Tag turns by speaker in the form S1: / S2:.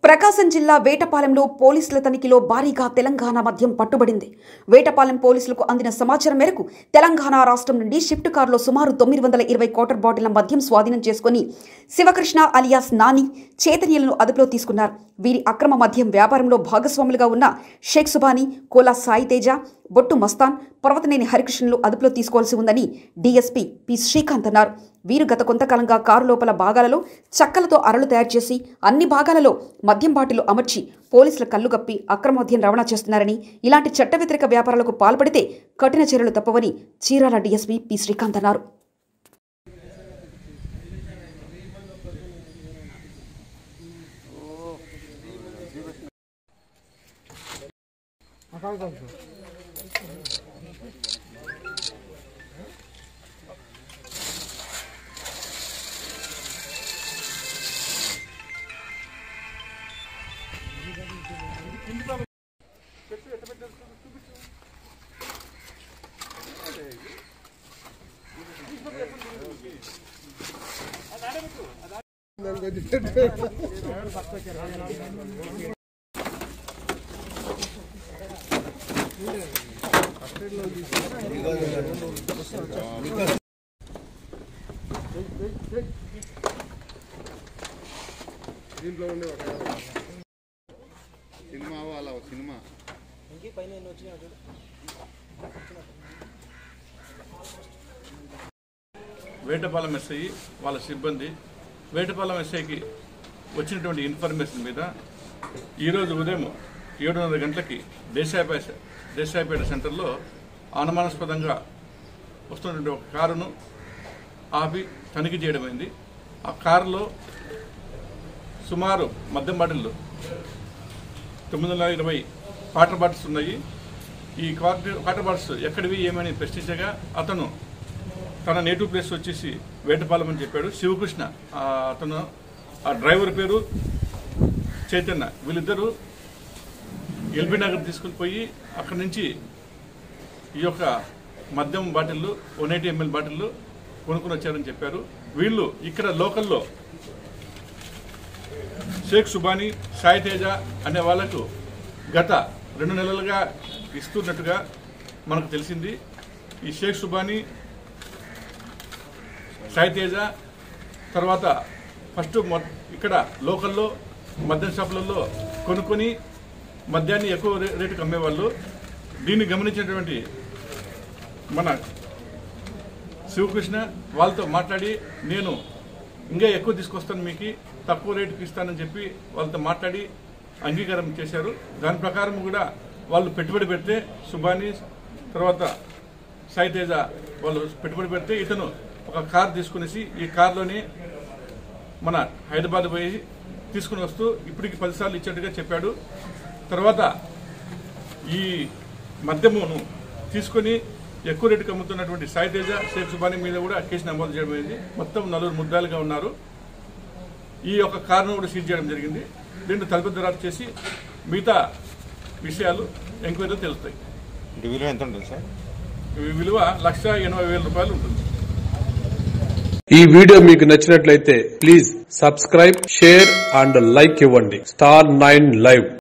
S1: ప్రకాశం జిల్లా వేటపాలెంలో పోలీసుల తనిఖీలో భారీగా తెలంగాణ మద్యం పట్టుబడింది వేటపాలెం పోలీసులకు అందిన సమాచారం మేరకు తెలంగాణ రాష్ట్రం నుండి షిఫ్ట్ కారులో సుమారు తొమ్మిది వందల ఇరవై క్వార్టర్ బాటిళ్ల మద్యం స్వాధీనం చేసుకుని శివకృష్ణ అలియాస్ నాని చైతన్యలను అదుపులో తీసుకున్నారు వీరి అక్రమ మద్యం వ్యాపారంలో భాగస్వాములుగా ఉన్న షేక్ సుబానీ కోలా సాయి తేజ బొట్టు మస్తాన్ పర్వతనేని హరికృష్ణలు అదుపులో తీసుకోవాల్సి ఉందని డీఎస్పీ పి శ్రీకాంత్ అన్నారు వీరు గత కొంతకాలంగా కారు లోపల భాగాలలో చక్కలతో అరలు తయారు చేసి అన్ని భాగాలలో మద్యం బాటిల్ అమర్చి పోలీసుల కళ్ళు గప్పి అక్రమ మద్యం రవాణా చేస్తున్నారని ఇలాంటి చట్ట వ్యతిరేక వ్యాపారాలకు పాల్పడితే కఠిన చర్యలు తప్పవని చీరాల డీఎస్పీ పి శ్రీకాంత్ అన్నారు
S2: సినిమా వాళ్ళ సినిమా
S3: వేటపాలెం ఎస్ఐ వాళ్ళ సిబ్బంది వేటపాలెం ఎస్ఐకి వచ్చినటువంటి ఇన్ఫర్మేషన్ మీద ఈరోజు ఉదయం ఏడున్నర గంటలకి దేశాయపేట దేశాయపేట సెంటర్లో అనుమానాస్పదంగా వస్తున్నటువంటి ఒక కారును ఆపి తనిఖీ చేయడమైంది ఆ కారులో సుమారు మద్యం బాటిళ్ళు తొమ్మిది వందల ఇరవై వాటర్ బాటిల్స్ ఉన్నాయి ఈ వాటర్ వాటర్ బాటిల్స్ ఎక్కడివి ఏమని ప్రశ్నించగా అతను తన నేటివ్ ప్లేస్ వచ్చేసి వేటపాలెం అని చెప్పాడు శివకృష్ణ ఆ అతను ఆ డ్రైవర్ పేరు చైతన్య వీళ్ళిద్దరూ ఎల్బీ నగర్ తీసుకుని పోయి అక్కడి నుంచి ఈ యొక్క మద్యం బాటిళ్ళు వన్ ఎయిటీ ఎంఎల్ బాటిళ్ళు కొనుక్కొని వచ్చారని చెప్పారు వీళ్ళు ఇక్కడ లోకల్లో షేక్ సుబానీ సాయి తేజ అనే వాళ్లకు గత రెండు నెలలుగా ఇస్తున్నట్టుగా మనకు తెలిసింది ఈ షేక్ సుబానీ సాయి తేజ తర్వాత ఫస్ట్ మొ- ఇక్కడ లోకల్లో మద్యం షాపులలో కొనుక్కొని మద్యాన్ని ఎక్కువ రే- రేటుకి అమ్మేవాళ్ళు దీన్ని గమనించినటువంటి మన శివకృష్ణ వాళ్ళతో మాట్లాడి నేను ఇంకా ఎక్కువ తీసుకొస్తాను మీకు తక్కువ రేటుకి ఇస్తానని చెప్పి వాళ్ళతో మాట్లాడి అంగీకారం చేశారు దాని ప్రకారం కూడా వాళ్ళు పెట్టుబడి పెడితే సుబాని తర్వాత సాయి తేజ వాళ్ళు పెట్టుబడి పెడితే ఇతను ఒక కార్ తీసుకునేసి ఈ కార్లోనే మన హైదరాబాద్ పోయి తీసుకుని వస్తూ ఇప్పటికి పదిసార్లు ఇచ్చినట్టుగా చెప్పాడు తర్వాత ఈ మద్యమును తీసుకొని ఎక్కువ రేటుకి అమ్ముతున్నటువంటి సాయి తేజ షేక్ సుబాని మీద కూడా కేసు నమోదు చేయడం అయింది మొత్తం నలుగురు ముద్దాలుగా ఉన్నారు ఈ యొక్క కారణం కూడా సీజ్ చేయడం జరిగింది దీన్ని తలుపు దరారు చేసి మిగతా విషయాలు ఎంక్వైరీలో తెలుస్తాయి
S2: ఇంటి విలువ ఎంత ఉంటుంది సార్
S3: ఈ విలువ లక్ష ఎనభై వేల రూపాయలు ఉంటుంది
S4: ఈ వీడియో మీకు నచ్చినట్లయితే please subscribe share and like ఇవ్వండి స్టార్ నైన్ లైవ్